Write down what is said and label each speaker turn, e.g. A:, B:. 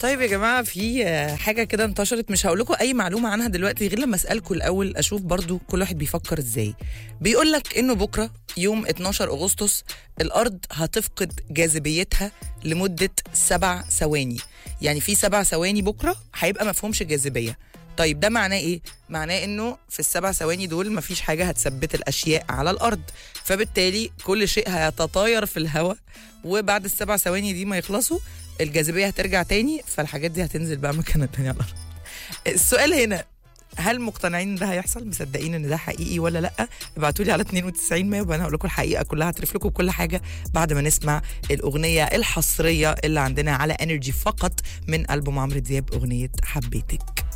A: طيب يا جماعه في آه، حاجه كده انتشرت مش هقول لكم اي معلومه عنها دلوقتي غير لما اسالكم الاول اشوف برضو كل واحد بيفكر ازاي بيقول لك انه بكره يوم 12 اغسطس الارض هتفقد جاذبيتها لمده سبع ثواني يعني في سبع ثواني بكره هيبقى مفهومش جاذبيه طيب ده معناه ايه؟ معناه انه في السبع ثواني دول مفيش حاجه هتثبت الاشياء على الارض فبالتالي كل شيء هيتطاير في الهواء وبعد السبع ثواني دي ما يخلصوا الجاذبيه هترجع تاني فالحاجات دي هتنزل بقى مكانها تاني على الارض. السؤال هنا هل مقتنعين ان ده هيحصل مصدقين ان ده حقيقي ولا لا ابعتوا لي على 92 100 وانا هقول لكم الحقيقه كلها هترف لكم كل حاجه بعد ما نسمع الاغنيه الحصريه اللي عندنا على انرجي فقط من البوم عمرو دياب اغنيه حبيتك